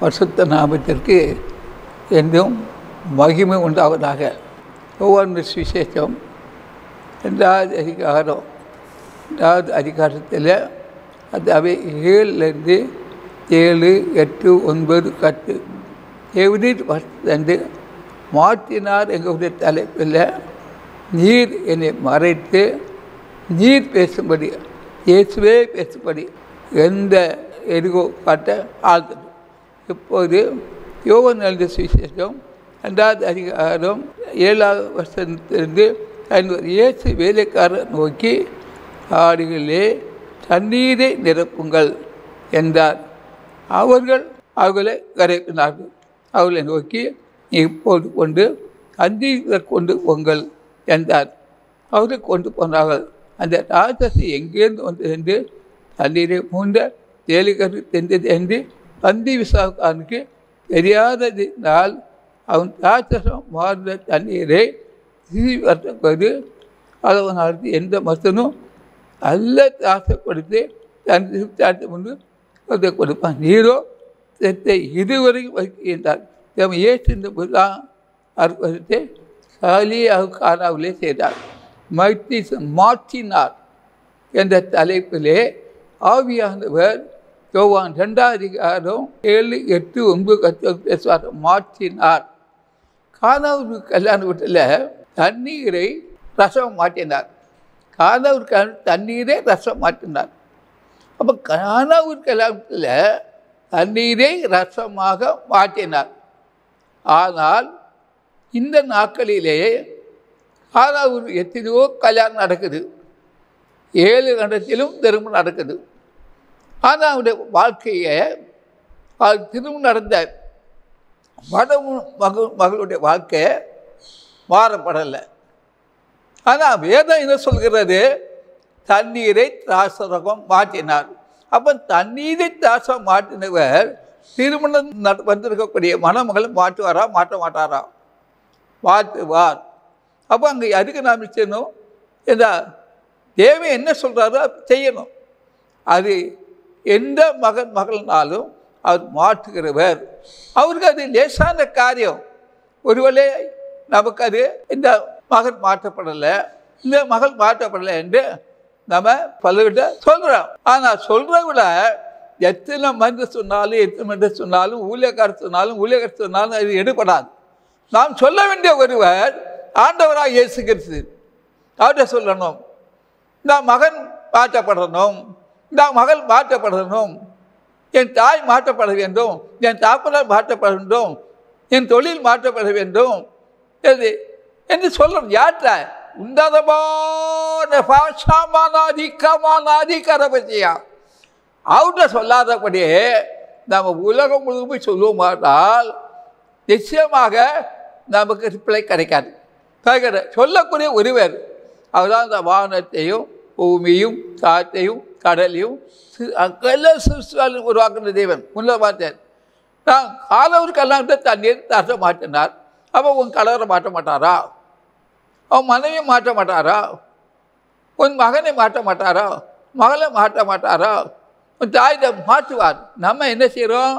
பரிசுத்த நாமத்திற்கு என்றும் மகிமை உண்டாவதாக ஒவ்வொரு விசேஷம் ரெண்டாவது அதிகாரம் ரெண்டாவது அதிகாரத்தில் அதாவது ஏழுலேருந்து ஏழு எட்டு ஒன்பது கட்டு எவ்ரிட் வந்து மாற்றினார் எங்களுடைய தலைப்பில் நீர் என்னை மறைத்து நீர் பேசும்படி இயேசுவே பேசும்படி எந்த எரிகோ காட்ட ஆழ்த்தது இப்போது யோகன் எழுந்த சுவிசேஷம் ரெண்டாவது அதிகாரம் ஏழாவது வருஷத்திலிருந்து ஐநூறு இயேசு வேலைக்காரர் நோக்கி ஆடுகளே தண்ணீரை நிரப்புங்கள் என்றார் அவர்கள் அவர்களை கரைப்பினார்கள் அவர்களை நோக்கி நீ இப்போது கொண்டு தண்ணீரை கொண்டு பொங்கல் என்றார் அவர்கள் கொண்டு போனார்கள் அந்த ராஜசி எங்கேருந்து வந்தது என்று தண்ணீரை மூண்ட தேலிகரு தெரிந்தது என்று தந்தி விசாவுக்கானுக்கு தெரியாததினால் அவன் ராட்சசம் மாறின தண்ணீரை திரும்பி வரப்போது அளவனாருக்கு எந்த மசனும் நல்ல ஆசைப்படுத்தி தன் திருப்தி கொண்டு அதை கொடுப்பான் நீரோ செத்தை இதுவரைக்கும் வைக்கின்றார் நம்ம ஏற்று புதா அற்புதத்தை சாலியாக காணாவிலே செய்தார் மைத்தி மாற்றினார் என்ற தலைப்பிலே ஆவியானவர் யோவான் ரெண்டாவது அதிகாரம் ஏழு எட்டு ஒன்பது கற்று பேசுவார் மாற்றினார் காணாவூர் கல்யாண வீட்டில் தண்ணீரை ரசம் மாற்றினார் காணாவூர் கல் தண்ணீரை ரசம் மாற்றினார் அப்போ காணாவூர் கல்யாணத்தில் தண்ணீரை ரசமாக மாற்றினார் ஆனால் இந்த நாட்களிலே காணாவூர் எத்தனையோ கல்யாணம் நடக்குது ஏழு கண்டத்திலும் திரும்ப நடக்குது ஆனால் அவருடைய வாழ்க்கையை திரும்ப நடந்த மடம் மக மகளுடைய வாழ்க்கை மாறப்படலை ஆனால் வேதம் என்ன சொல்கிறது தண்ணீரை தாசரகம் மாற்றினார் அப்போ தண்ணீரை தாசம் மாற்றினவர் திருமணம் நட வந்திருக்கக்கூடிய மணமகள் மாற்றுவாரா மாற்ற மாட்டாரா மாற்றுவார் அப்போ அங்கே அதுக்கு நாம் செய்யணும் இந்த தேவன் என்ன சொல்கிறாரோ செய்யணும் அது எந்த மகன் மகள்னாலும் அவர் மாற்றுகிறவர் அவருக்கு அது லேசான காரியம் ஒருவேளை நமக்கு அது இந்த மகன் மாற்றப்படலை இந்த மகள் மாற்றப்படலை என்று நம்ம பலவிட சொல்கிறோம் ஆனால் சொல்கிறவிட எத்தனை மருந்து சொன்னாலும் எத்தனை மருந்து சொன்னாலும் ஊழியக்காரர் சொன்னாலும் ஊழியக்காரர் சொன்னாலும் அது எடுபடாது நாம் சொல்ல வேண்டிய ஒருவர் ஆண்டவராக இயேசு கிறிஸ்து அவர்கிட்ட சொல்லணும் இந்த மகன் மாற்றப்படணும் இந்த மகள் மாற்றப்படணும் என் தாய் மாற்றப்பட வேண்டும் என் தாப்பனார் மாற்றப்பட வேண்டும் என் தொழில் மாற்றப்பட வேண்டும் எது என்று சொல்லணும் யார்கிட்ட உன்னதமான பாஷாமானாதிக்கமான அதிகாரபட்சியா அவர்கிட்ட சொல்லாதபடியே நம்ம உலகம் முழுவதும் போய் சொல்லுவோமானால் நிச்சயமாக நமக்கு ரிப்ளை கிடைக்காது கிடைக்காது சொல்லக்கூடிய ஒருவர் அவர்தான் இந்த வாகனத்தையும் பூமியும் காற்றையும் கடலையும் அக்கெல்லாம் சிறுசுவாலும் உருவாக்குன தேவன் முன்ன பார்த்தேன் நான் காலவர் கல்யாணத்தை தண்ணீர் தர மாட்டினார் அப்போ உன் கலவரை மாட்ட மாட்டாரா அவன் மனைவியை மாற்ற மாட்டாரா உன் மகனை மாற்ற மாட்டாரா மகளை மாற்ற மாட்டாரா உன் தாயை மாற்றுவார் நம்ம என்ன செய்கிறோம்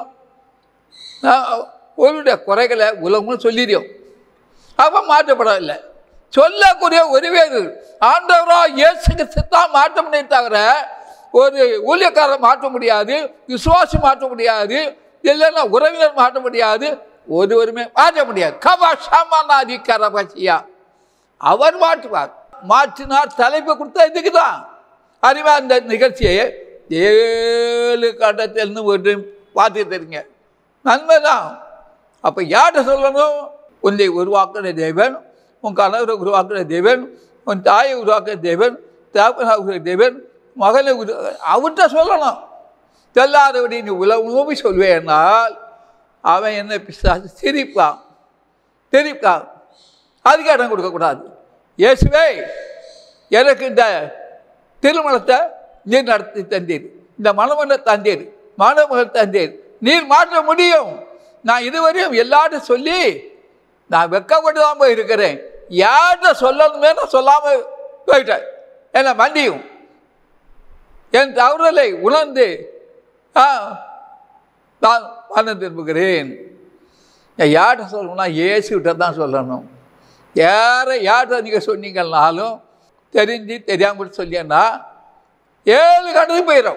ஒருடைய குறைகளை உலகமும் சொல்லிடுறோம் அப்போ மாற்றப்படவில்லை சொல்லக்கூடிய ஒரு பேர் ஆண்டவரா இயேசுக்கு சித்தான் மாற்ற முடியும் தவிர ஒரு ஊழியக்காரர் மாற்ற முடியாது விசுவாசி மாற்ற முடியாது இல்லைன்னா உறவினர் மாற்ற முடியாது ஒருவருமே மாற்ற முடியாது கபா சாமானாதி கரபசியா அவர் மாற்றுவார் மாற்றினார் தலைப்பை கொடுத்தா இதுக்கு தான் அறிவா அந்த நிகழ்ச்சியை ஏழு கட்டத்திலிருந்து ஒரு பார்த்து தெரியுங்க நன்மை தான் அப்போ யார்கிட்ட சொல்லணும் உன்னை உருவாக்குற தேவன் உன் கணவரை உருவாக்குற தேவன் உன் தாயை உருவாக்குற தேவன் தேவனாக்குற தேவன் மகனை உரு அவர்கிட்ட சொல்லணும் சொல்லாதபடி நீ உலகமே சொல்வேனால் அவன் என்ன பிசாசு சிரிப்பான் சிரிப்பான் அதுக்கு இடம் கொடுக்கக்கூடாது இயேசுவே எனக்கு இந்த திருமணத்தை நீர் நடத்தி தந்தீர் இந்த மணமனை தந்தீர் மணமகள் தந்தீர் நீர் மாற்ற முடியும் நான் இதுவரையும் எல்லார்ட்டும் சொல்லி நான் வெக்கப்பட்டு தான் போய் இருக்கிறேன் யார்கிட்ட சொல்லணுமே நான் சொல்லாமல் போயிட்டேன் என்னை மண்டியும் என் தவறலை உணர்ந்து ஆ, நான் மனம் திரும்புகிறேன் நான் யார்கிட்ட சொல்லணும்னா இயேசுகிட்ட தான் சொல்லணும் யாரை யார்கிட்ட நீங்கள் சொன்னீங்கன்னாலும் தெரிஞ்சு தெரியாமல் சொல்லியன்னா ஏழு கடந்து போயிடும்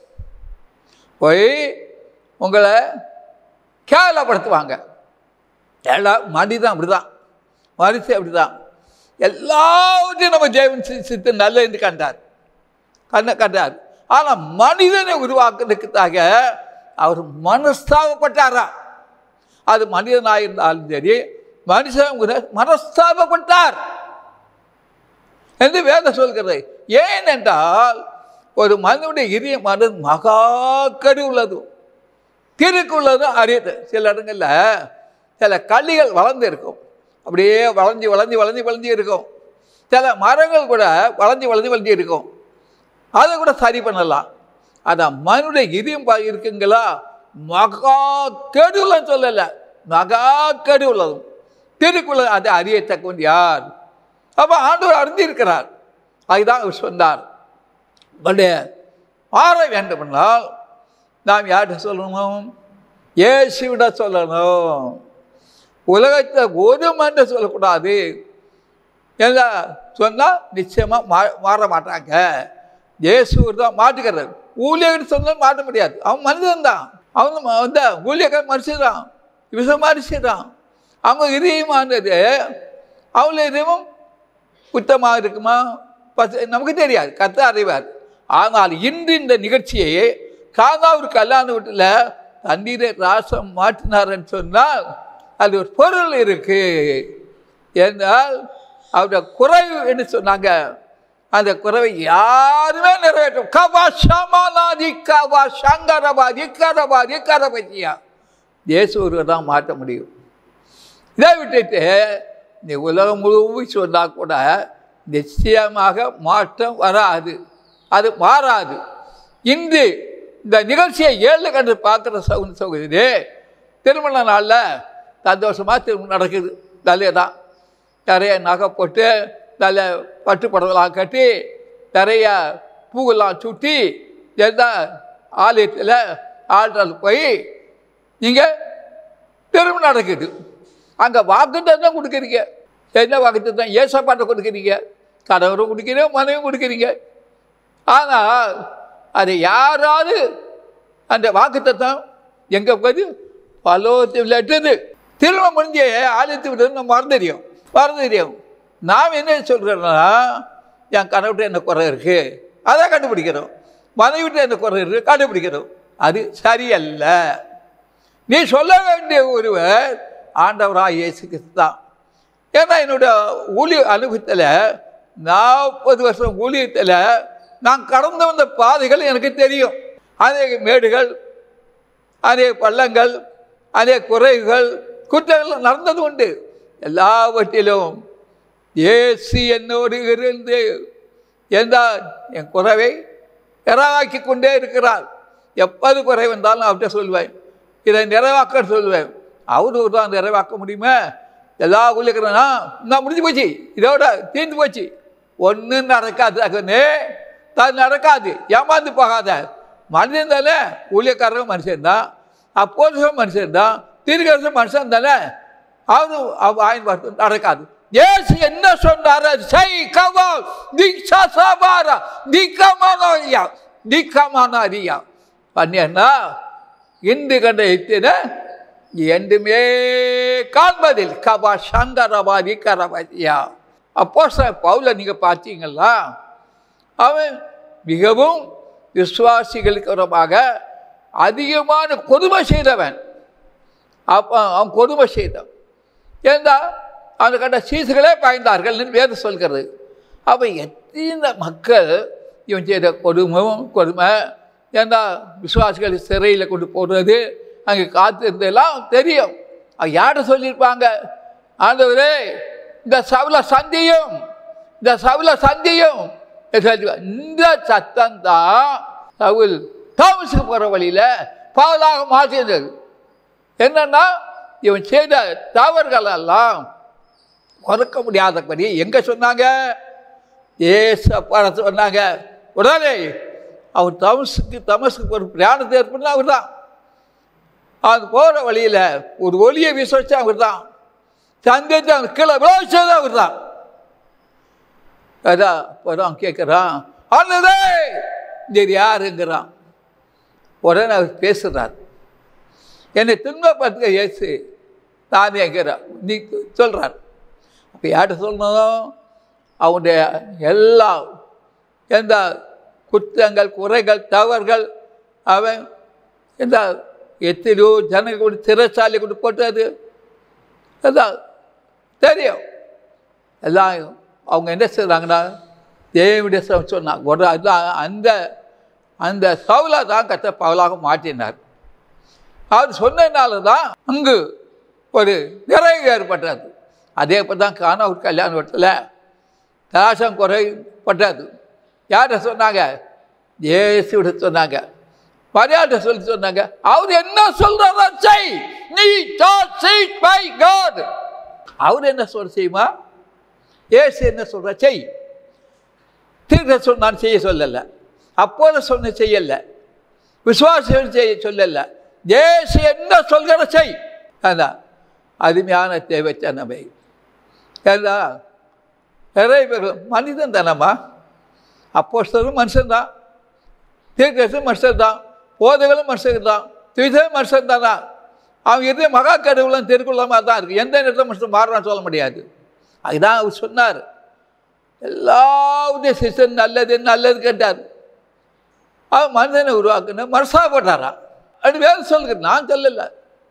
போய் உங்களை கேவலப்படுத்துவாங்க எல்லா மனிதன் அப்படி தான் மனுஷன் அப்படி தான் எல்லாவற்றையும் நம்ம ஜெயவன் சித்து நல்ல என்று கண்டார் கண்ண கண்டார் ஆனால் மனிதனை உருவாக்குறதுக்காக அவர் மனஸ்தாபப்பட்டாரா அது மனிதனாக இருந்தாலும் சரி மனுஷன் கூட மனஸ்தாபப்பட்டார் என்று வேதம் சொல்கிறது ஏனென்றால் ஒரு மனிதனுடைய இதய மனது மகா கடி உள்ளது திருக்குள்ளது அறியது சில இடங்களில் சில கள்ளிகள் வளர்ந்து இருக்கும் அப்படியே வளைஞ்சி வளைஞ்சி வளைஞ்சி வளைஞ்சி இருக்கும் சில மரங்கள் கூட வளைஞ்சி வளைஞ்சி வளைஞ்சி இருக்கும் அதை கூட சரி பண்ணலாம் அதான் மனுடைய இதயம் பா- இருக்குங்களா மகா கெடுலன்னு சொல்லலை மகா கெடு உள்ளதும் திருக்குள்ள அதை அறியத்தக்கவன் யார் அப்போ ஆண்டவர் அறிந்திருக்கிறார் அதுதான் அவர் சொன்னார் பட் மாற வேண்டுமென்றால் நாம் யார்கிட்ட சொல்லணும் இயேசுவிட சொல்லணும் உலகத்தை ஒரு மனிதன் சொல்லக்கூடாது என்ன சொன்னால் நிச்சயமாக மா மாற மாட்டாங்க இயேசுவர் தான் மாட்டுக்கிறது ஊழியர்கள் சொன்னால் மாட்ட முடியாது அவன் மனிதன் தான் அவன் வந்து ஊழியக்கார மனுஷன் தான் விச மனுஷன் தான் அவங்க இதயமானது அவங்கள இதயமும் குத்தமாக இருக்குமா பச நமக்கு தெரியாது கத்த அறிவார் ஆனால் இன்று இந்த நிகழ்ச்சியை காங்காவூர் கல்யாண வீட்டில் தண்ணீரை ராசம் மாற்றினார்ன்னு சொன்னால் அது ஒரு பொருள் இருக்கு என்றால் அவருடைய குறைவு என்று சொன்னாங்க அந்த குறைவை யாருமே நிறைவேற்றும் கபா ஷமானாதி கபா சங்கரபாதி கரபாதி கரபதியா இயேசு ஒருவர் தான் மாற்ற முடியும் இதை விட்டுட்டு இந்த உலகம் முழுவதும் சொன்னால் கூட நிச்சயமாக மாற்றம் வராது அது மாறாது இன்று இந்த நிகழ்ச்சியை ஏழு கண்டு பார்க்குற சகுன சகோதரி திருமண நாளில் சந்தோஷமாக திருமணம் நடக்குது நல்லே தான் நிறைய நகை போட்டு நல்ல பட்டு புடவெல்லாம் கட்டி நிறைய பூவெல்லாம் சுட்டி எந்த ஆலயத்தில் ஆள்றால் போய் நீங்கள் திருமணம் நடக்குது அங்கே வாக்குத்தத்தம் கொடுக்குறீங்க என்ன வாக்குத்தத்தம் ஏசப்பாட்டை கொடுக்குறீங்க கணவரும் கொடுக்குறீங்க மனைவியும் கொடுக்குறீங்க ஆனால் அதை யாராவது அந்த வாக்குத்தத்தம் எங்கே போகுது பலோகத்தை விளையாட்டுது திருமணம் முடிஞ்சு ஆலயத்தை விடுறது நம்ம மறந்து தெரியும் மறந்து தெரியும் நாம் என்ன சொல்கிறோன்னா என் கணவர்கிட்ட என்ன குறை இருக்குது அதை கண்டுபிடிக்கிறோம் மனைவிட்ட என்ன குறை இருக்குது கண்டுபிடிக்கிறோம் அது சரியல்ல நீ சொல்ல வேண்டிய ஒருவர் ஆண்டவராக இயேசு கிறிஸ்து தான் ஏன்னா என்னோட ஊழிய அனுபவத்தில் நாற்பது வருஷம் ஊழியத்தில் நான் கடந்து வந்த பாதைகள் எனக்கு தெரியும் அநேக மேடுகள் அநேக பள்ளங்கள் அநேக குறைகள் குற்றங்கள் நடந்தது உண்டு எல்லாவற்றிலும் இயேசு என்னோடு இருந்து எந்த என் குறைவை நிறைவாக்கி கொண்டே இருக்கிறார் எப்போது குறை வந்தாலும் அவர்கிட்ட சொல்லுவேன் இதை நிறைவாக்க சொல்லுவேன் அவரு தான் நிறைவாக்க முடியுமா எல்லா ஊழியக்கிறனா நான் முடிஞ்சு போச்சு இதோட தீர்ந்து போச்சு ஒன்றும் நடக்காது அகனே அது நடக்காது ஏமாந்து போகாத மனிதன் தானே ஊழியக்காரரும் மனுஷன் தான் அப்போதும் மனுஷன் தான் தீர்க்கரசும் மனுஷன் தானே அவரும் அவ ஆயின் பார்த்து நடக்காது ஏசு என்ன சொன்னார் செய் கவா தீக்ஷா சாபாரா தீக்கமான அறியா தீக்கமான அறியா பண்ணியன்னா இன்று கண்ட எத்தின என்றுமே காண்பதில் கபா சங்கரபாதி கரபாதியா அப்போ பவுல நீங்கள் பார்த்தீங்களா அவன் மிகவும் விசுவாசிகளுக்கு விதமாக அதிகமான கொடுமை செய்தவன் அப்போ அவன் கொடுமை செய்தான் ஏண்டா அந்த கண்ட சீசுகளே பாய்ந்தார்கள் வேறு சொல்கிறது அப்போ எத்தனை மக்கள் இவன் செய்த கொடுமையும் கொடுமை ஏண்டா விசுவாசிகள் சிறையில் கொண்டு போடுறது அங்கே காத்திருந்தெல்லாம் தெரியும் அது யார்கிட்ட சொல்லியிருப்பாங்க ஆண்டவரே இந்த சவுல சந்தியும் இந்த சவுல சந்தியும் இந்த சத்தம் தான் சவுல் தாமஸுக்கு போகிற வழியில் பாவலாக மாற்றியது என்னன்னா இவன் செய்த தவறுகள் எல்லாம் மறக்க முடியாதபடி எங்கே சொன்னாங்க ஏசப்பாட சொன்னாங்க உடனே அவர் தமசுக்கு தமசுக்கு ஒரு பிரயாணத்தை ஏற்படுத்த அவர் தான் அது போகிற வழியில் ஒரு ஒலியை விசுவச்சு அவர் தான் சந்தித்து அந்த கீழே விளைச்சது அவர் தான் அதான் அப்போதான் கேட்குறான் அல்லதே இது யாருங்கிறான் உடனே அவர் பேசுகிறார் என்னை துன்பப்படுத்த இயேசு நான் என்கிறார் நீ சொல்கிறார் அப்போ யார்கிட்ட சொல்லணும் அவனுடைய எல்லா எந்த குற்றங்கள் குறைகள் தவறுகள் அவன் எந்த எத்தனையோ ஜனங்கள் கூட சிறைச்சாலை கொண்டு போட்டது அதான் தெரியும் எல்லாம் அவங்க என்ன செய்கிறாங்கன்னா தேவனுடைய ச- சொன்னாங்க ஒரு அதான் அந்த அந்த சவுலை தான் கத்த பவுலாக மாற்றினார் அவர் சொன்னதுனால தான் அங்கு ஒரு நிறைவு ஏற்பட்டது அதே போல் தான் காண ஒரு கல்யாண வீட்டில் தாசம் குறைப்பட்டது யார்கிட்ட சொன்னாங்க இயேசுவிட சொன்னாங்க மரியாதை சொல்லி சொன்னாங்க அவர் என்ன சொல்றாரோ செய் நீ செய் பை காட் அவர் என்ன சொல்ற செய்யுமா ஏசு என்ன சொல்ற செய் தீர்க்க சொன்னான் செய்ய சொல்லல அப்போது சொன்ன செய்யல விசுவாசம் செய்ய சொல்லல ஏசு என்ன சொல்கிற செய் அதான் அருமையான தேவைச்சனவை ஏன்னா நிறைய பேர் மனிதன் தானம்மா அப்போஸ்தலரும் மனுஷன்தான் தீர்க்கசும் மனுஷன் தான் போதைகளும் மனுஷன் தான் துவிதம் மனுஷன் தானா அவன் இருந்த மகா கடவுளும் திருக்குள்ளமாக தான் இருக்குது எந்த நேரத்தில் மனுஷன் மாறுறான்னு சொல்ல முடியாது அதுதான் அவர் சொன்னார் எல்லாவுடைய சிசன் நல்லது நல்லது கேட்டார் அவன் மனிதனை உருவாக்குன மனசாப்பட்டாராம் அப்படி வேறு சொல்லுங்க நான் சொல்லலை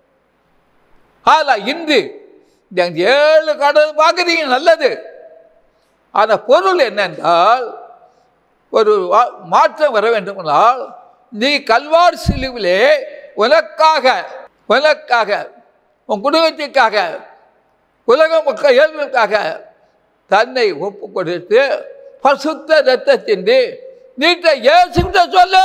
ஆலா இன்று இந்த ஏழு கடவுள் பார்க்குறீங்க நல்லது ஆனால் பொருள் என்னென்றால் ஒரு வா- மாற்றம் வர வேண்டுமென்றால் நீ கல்வார் சிலுவிலே உனக்காக உனக்காக உன் குடும்பத்திற்காக உலக மக்கள் இயல்புக்காக தன்னை ஒப்பு கொடுத்து பசுத்த ரத்தத்தின்றி நீட்ட இயேசுகிட்ட சொல்லு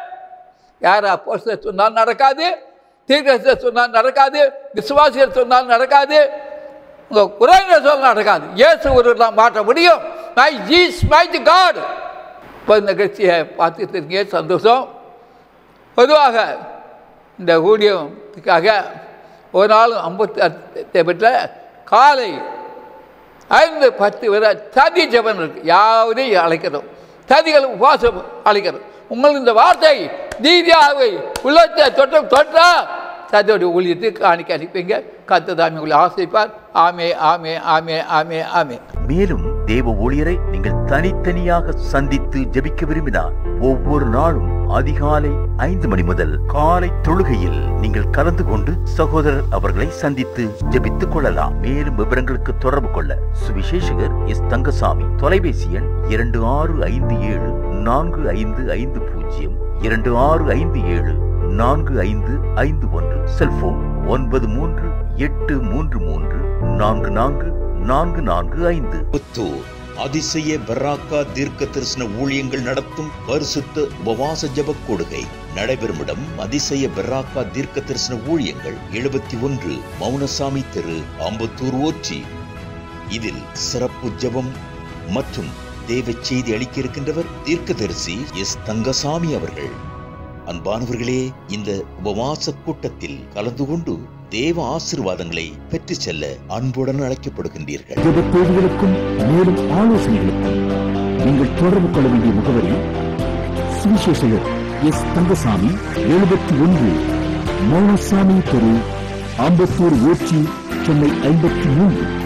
யார் அப்போ சொன்னால் நடக்காது தீர்க்கத்தை சொன்னால் நடக்காது விசுவாசிகள் சொன்னால் நடக்காது உங்கள் குறைந்த சொன்னால் நடக்காது இயேசு ஒரு நான் மாற்ற முடியும் my Jesus my the God இப்போ இந்த நிகழ்ச்சியை பார்த்துட்டு இருக்கீங்க சந்தோஷம் பொதுவாக இந்த ஊழியத்துக்காக ஒரு நாள் ஐம்பத்தி பெற்ற காலை ஐந்து பத்து வரை சதி ஜபன் இருக்கு யாரையும் அழைக்கிறோம் சதிகள் உபவாசம் அழைக்கிறோம் உங்களுக்கு இந்த வார்த்தை நீதியாவை உள்ளத்தை தொட்ட தொட்டா சதியோடைய ஊழியத்துக்கு காணிக்க அனுப்பிங்க கத்ததாமி உங்களை ஆசைப்பார் ஆமே ஆமே ஆமே ஆமே ஆமே மேலும் தேவ ஊழியரை நீங்கள் தனித்தனியாக சந்தித்து ஜெபிக்க விரும்பினார் ஒவ்வொரு நாளும் அதிகாலை ஐந்து மணி முதல் காலை தொழுகையில் நீங்கள் கலந்து கொண்டு சகோதரர் அவர்களை சந்தித்து ஜெபித்துக் கொள்ளலாம் மேலும் விவரங்களுக்கு தொடர்பு கொள்ள சுவிசேஷகர் எஸ் தங்கசாமி தொலைபேசி எண் இரண்டு ஆறு ஐந்து ஏழு நான்கு ஐந்து ஐந்து பூஜ்ஜியம் இரண்டு ஆறு ஐந்து ஏழு நான்கு ஐந்து ஐந்து ஒன்று செல்போன் ஒன்பது மூன்று எட்டு மூன்று மூன்று நான்கு நான்கு நான்கு நான்கு ஐந்து புத்தூர் அதிசய பராக்கா தீர்க்க தரிசன ஊழியங்கள் நடத்தும் பரிசுத்த உபவாச ஜப கொடுகை நடைபெறும் இடம் அதிசய பராக்கா தீர்க்க தரிசன ஊழியங்கள் எழுபத்தி ஒன்று மௌனசாமி தெரு அம்பத்தூர் ஓச்சி இதில் சிறப்பு ஜெபம் மற்றும் தேவ செய்தி அளிக்க இருக்கின்றவர் தீர்க்கதரிசி எஸ் தங்கசாமி அவர்கள் அன்பானவர்களே இந்த உபவாச கூட்டத்தில் கலந்து கொண்டு தேவ ஆசீர்வாதங்களை பெற்று செல்ல அன்புடன் அழைக்கப்படுகின்றீர்கள் ஜெப தேவைகளுக்கும் மேலும் ஆலோசனைகளுக்கும் நீங்கள் தொடர்பு கொள்ள வேண்டிய முகவரி சுவிசேஷகர் எஸ் தங்கசாமி எழுபத்தி ஒன்று மௌனசாமி தெரு ஆம்பத்தூர் ஊர்ச்சி சென்னை ஐம்பத்தி மூன்று